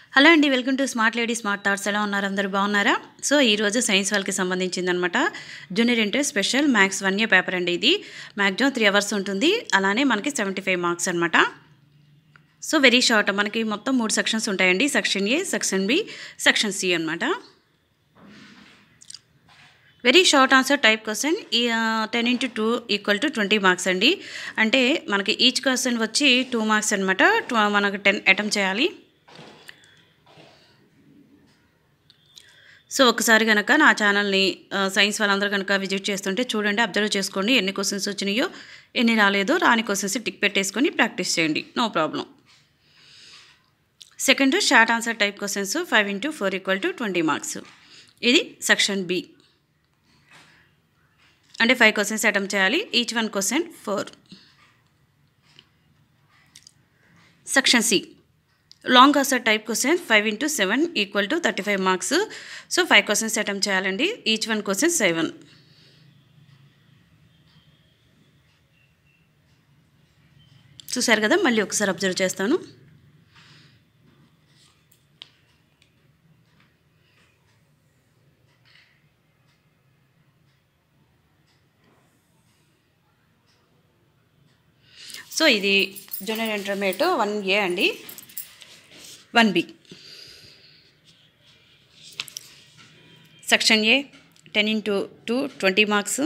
hello అండి welcome to smart lady smart thoughts ఎలా ఉన్నారు అందరూ బాగున్నారా సో ఈరోజు సైన్స్ వాళ్ళకి సంబంధించిందనమాట junior inter special maths one year paper అండి ఇది మ్యాక్సిమం త్రీ అవర్స్ ఉంటుంది అలానే మనకి సెవెంటీ ఫైవ్ మార్క్స్ అనమాట సో వెరీ షార్ట్ మనకి మొత్తం మూడు సెక్షన్స్ ఉంటాయండి section A section B section C అనమాట very short answer type question ఈ ten into two equal to twenty marks అండి అంటే మనకి ఈచ్ క్వశ్చన్ వచ్చి టూ మార్క్స్ అనమాట మనకు టెన్ అటెంప్ట్ చేయాలి సో ఒకసారి కనుక నా ఛానల్ని సైన్స్ వాళ్ళందరూ కనుక విజిట్ చేస్తుంటే చూడండి అబ్జర్వ్ చేసుకోండి ఎన్ని క్వశ్చన్స్ వచ్చినాయో ఎన్ని రాలేదో రాని క్వశ్చన్స్ టిక్ పెట్టేసుకొని ప్రాక్టీస్ చేయండి no problem second short answer type questions five into four equal to twenty marks ఇది సెక్షన్ బి అంటే ఫైవ్ క్వశ్చన్స్ అటెంప్ట్ చేయాలి each one question four section C long answer type question five into seven equal to thirty five marks so five questions attempt చేయాలండి each one question seven చూసారు కదా మళ్ళీ ఒకసారి observe చేస్తాను so ఇది junior intermediate one A అండి one B section A ten into two twenty marks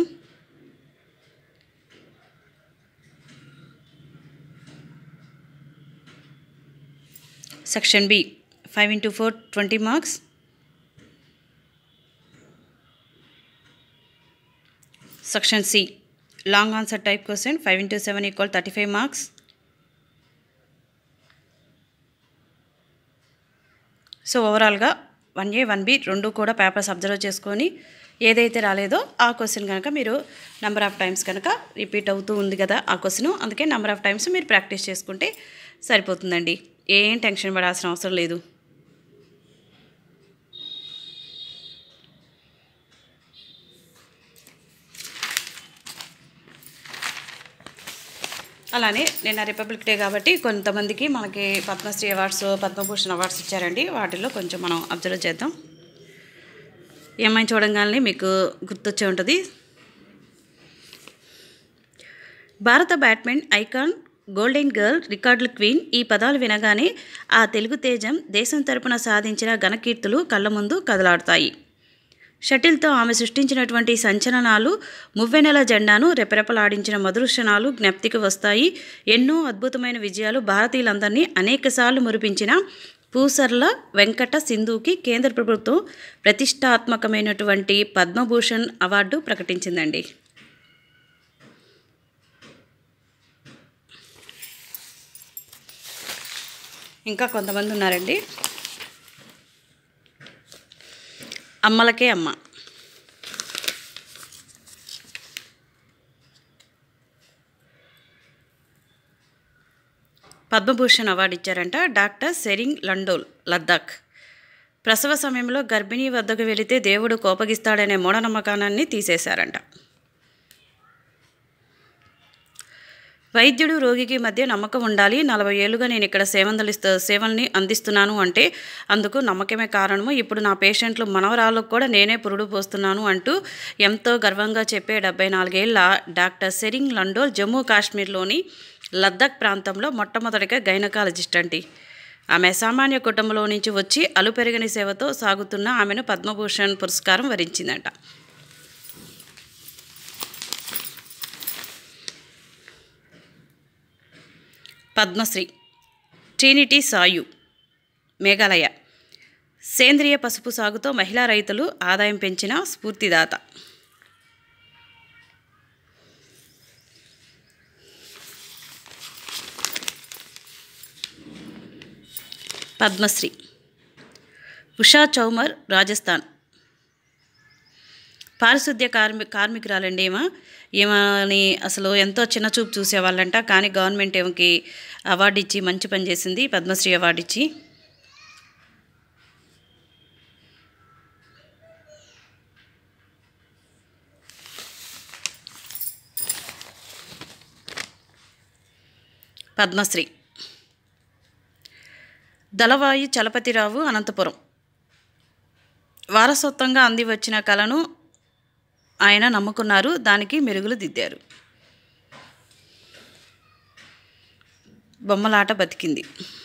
section B five into four twenty marks section C long answer type question five into seven equal thirty five marks so ఓవరాల్గా one A one B రెండు కూడా papers observe చేసుకొని ఏదైతే రాలేదో ఆ question కనుక మీరు number of times కనుక రిపీట్ అవుతూ ఉంది కదా ఆ క్వశ్చన్ అందుకే నెంబర్ ఆఫ్ టైమ్స్ మీరు ప్రాక్టీస్ చేసుకుంటే సరిపోతుందండి ఏం టెన్షన్ పడాల్సిన అవసరం లేదు అలానే నిన్న రిపబ్లిక్ డే కాబట్టి కొంతమందికి మనకి పద్మశ్రీ అవార్డ్స్ పద్మభూషణ్ అవార్డ్స్ ఇచ్చారండి వాటిల్లో కొంచెం మనం అబ్జర్వ్ చేద్దాం ఏమైనా చూడంగానే మీకు గుర్తొచ్చే ఉంటుంది భారత బ్యాట్మెన్ ఐకాన్ గోల్డెన్ గర్ల్ రికార్డుల క్వీన్ ఈ పదాలు వినగానే ఆ తెలుగు తేజం దేశం తరపున సాధించిన ఘనకీర్తులు కళ్ళ ముందు కదలాడుతాయి షటిల్తో ఆమె సృష్టించినటువంటి సంచలనాలు మువ్వెనెల జెండాను రెపరెపలాడించిన మధురక్షణాలు జ్ఞప్తికి వస్తాయి ఎన్నో అద్భుతమైన విజయాలు భారతీయులందరినీ అనేకసార్లు మురిపించిన పూసర్ల వెంకట సింధుకి కేంద్ర ప్రభుత్వం ప్రతిష్టాత్మకమైనటువంటి పద్మభూషణ్ అవార్డు ప్రకటించిందండి ఇంకా కొంతమంది ఉన్నారండి అమ్మలకే అమ్మ పద్మభూషణ్ అవార్డు ఇచ్చారంట డాక్టర్ సెరింగ్ లండోల్ లద్దాఖ్ ప్రసవ సమయంలో గర్భిణీ వద్దకు వెళితే దేవుడు కోపగిస్తాడనే మూఢనమ్మకానాన్ని తీసేశారంట వైద్యుడు రోగికి మధ్య నమ్మకం ఉండాలి నలభై ఏళ్ళుగా నేను ఇక్కడ సేవందలిస్తూ సేవల్ని అందిస్తున్నాను అంటే అందుకు నమ్మకమే కారణము ఇప్పుడు నా పేషెంట్లు మనవరాళ్ళకు కూడా నేనే పురుడు పోస్తున్నాను అంటూ ఎంతో గర్వంగా చెప్పే డెబ్బై నాలుగేళ్ల డాక్టర్ సెరింగ్ లండోల్ జమ్మూ కాశ్మీర్లోని లద్దాఖ్ ప్రాంతంలో మొట్టమొదటిగా గైనకాలజిస్ట్ అండి ఆమె సామాన్య కుటుంబంలో నుంచి వచ్చి అలుపెరగని సేవతో సాగుతున్న ఆమెను పద్మభూషణ్ పురస్కారం వరించిందట పద్మశ్రీ ట్రినిటీ సాయు మేఘాలయ సేంద్రియ పసుపు సాగుతో మహిళా రైతులు ఆదాయం పెంచిన స్ఫూర్తిదాత పద్మశ్రీ ఉషా చౌమర్ రాజస్థాన్ పారిశుద్ధ్య కార్మి కార్మికురాలండి ఏమో ఏమని అసలు ఎంతో చిన్న చూపు చూసేవాళ్ళంట కానీ గవర్నమెంట్ ఏమకి అవార్డు ఇచ్చి మంచి పని చేసింది పద్మశ్రీ అవార్డు ఇచ్చి పద్మశ్రీ దళవాయి చలపతిరావు అనంతపురం వారసత్వంగా అంది వచ్చిన కళను ఆయన నమ్ముకున్నారు దానికి మెరుగులు దిద్దారు బొమ్మలాట బతికింది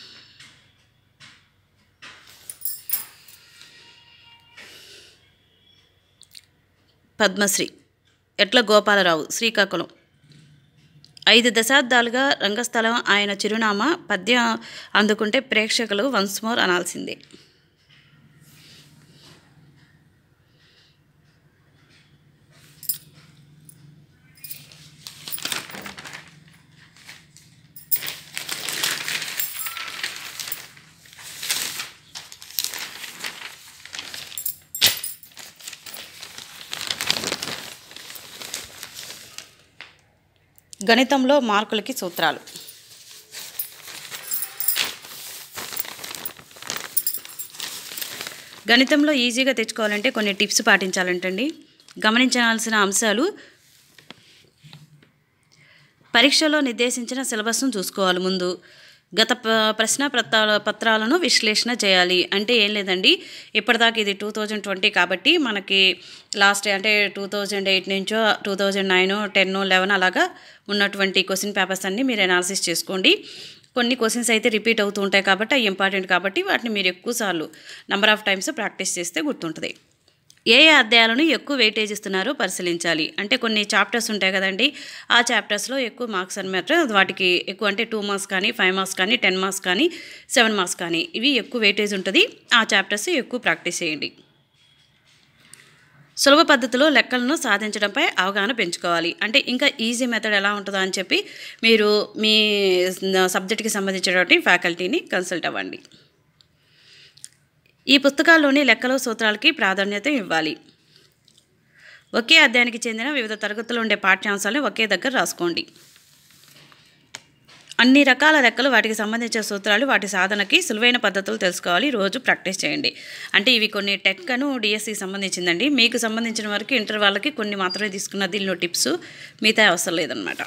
పద్మశ్రీ ఎట్ల గోపాలరావు శ్రీకాకుళం ఐదు దశాబ్దాలుగా రంగస్థలం ఆయన చిరునామా పద్యం అందుకుంటే ప్రేక్షకులు వన్స్ మోర్ అనాల్సిందే గణితంలో మార్కులకి సూత్రాలు గణితంలో ఈజీగా తెచ్చుకోవాలంటే కొన్ని టిప్స్ పాటించాలంటండి గమనించాల్సిన అంశాలు పరీక్షలో నిర్దేశించిన సిలబస్ను చూసుకోవాలి ముందు గత ప ప్రశ్న పత్రాల పత్రాలను విశ్లేషణ చేయాలి అంటే ఏం లేదండి ఇప్పటిదాకా ఇది టూ థౌజండ్ ట్వంటీ కాబట్టి మనకి లాస్ట్ అంటే టూ థౌజండ్ ఎయిట్ నుంచో two thousand nine ten eleven అలాగా ఉన్నటువంటి క్వశ్చన్ పేపర్స్ అన్నీ మీరు అనాలిసిస్ చేసుకోండి కొన్ని క్వశ్చన్స్ అయితే రిపీట్ అవుతూ ఉంటాయి కాబట్టి అవి ఇంపార్టెంట్ కాబట్టి వాటిని మీరు ఎక్కువసార్లు నెంబర్ ఆఫ్ టైమ్స్ ప్రాక్టీస్ చేస్తే గుర్తుంటుంది ఏ ఏ అధ్యాయాలను ఎక్కువ వెయిటేజ్ ఇస్తున్నారో పరిశీలించాలి అంటే కొన్ని చాప్టర్స్ ఉంటాయి కదండి ఆ చాప్టర్స్లో ఎక్కువ మార్క్స్ అనమాట వాటికి ఎక్కువ అంటే టూ మార్క్స్ కానీ ఫైవ్ మార్క్స్ కానీ టెన్ మార్క్స్ కానీ సెవెన్ మార్క్స్ కానీ ఇవి ఎక్కువ వెయిటేజ్ ఉంటుంది ఆ చాప్టర్స్ ఎక్కువ ప్రాక్టీస్ చేయండి సులభ పద్ధతిలో లెక్కలను సాధించడంపై అవగాహన పెంచుకోవాలి అంటే ఇంకా ఈజీ మెథడ్ ఎలా ఉంటుందో అని చెప్పి మీరు మీ సబ్జెక్ట్కి సంబంధించినటువంటి ఫ్యాకల్టీని కన్సల్ట్ అవ్వండి ఈ పుస్తకాల్లోని లెక్కల సూత్రాలకి ప్రాధాన్యత ఇవ్వాలి ఒకే అధ్యాయానికి చెందిన వివిధ తరగతుల్లో ఉండే పాఠ్యాంశాలను ఒకే దగ్గర రాసుకోండి అన్ని రకాల లెక్కలు వాటికి సంబంధించిన సూత్రాలు వాటి సాధనకి సులువైన పద్ధతులు తెలుసుకోవాలి రోజు ప్రాక్టీస్ చేయండి అంటే ఇవి కొన్ని టెక్ అను డిఎస్సికి సంబంధించిందండి మీకు సంబంధించిన వరకు ఇంటర్ వాళ్ళకి కొన్ని మాత్రమే తీసుకున్న దీనిలో టిప్స్ మిగతా అవసరం లేదనమాట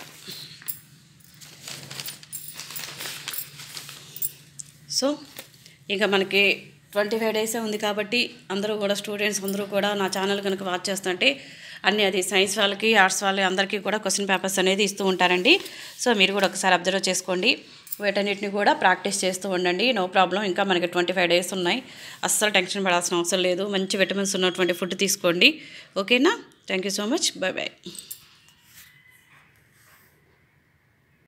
సో ఇంకా మనకి ట్వంటీ ఫైవ్ డేసే ఉంది కాబట్టి అందరూ కూడా స్టూడెంట్స్ అందరూ కూడా నా ఛానల్ కనుక వాచ్ చేస్తుంటే అన్ని అది సైన్స్ వాళ్ళకి ఆర్ట్స్ వాళ్ళకి అందరికీ కూడా క్వశ్చన్ పేపర్స్ అనేది ఇస్తూ ఉంటారండి సో మీరు కూడా ఒకసారి అబ్జర్వ్ చేసుకోండి వీటన్నిటిని కూడా ప్రాక్టీస్ చేస్తూ ఉండండి నో ప్రాబ్లం ఇంకా మనకి ట్వంటీ ఫైవ్ డేస్ ఉన్నాయి అస్సలు టెన్షన్ పడాల్సిన అవసరం లేదు మంచి విటమిన్స్ ఉన్నటువంటి ఫుడ్ తీసుకోండి ఓకేనా thank you so much bye bye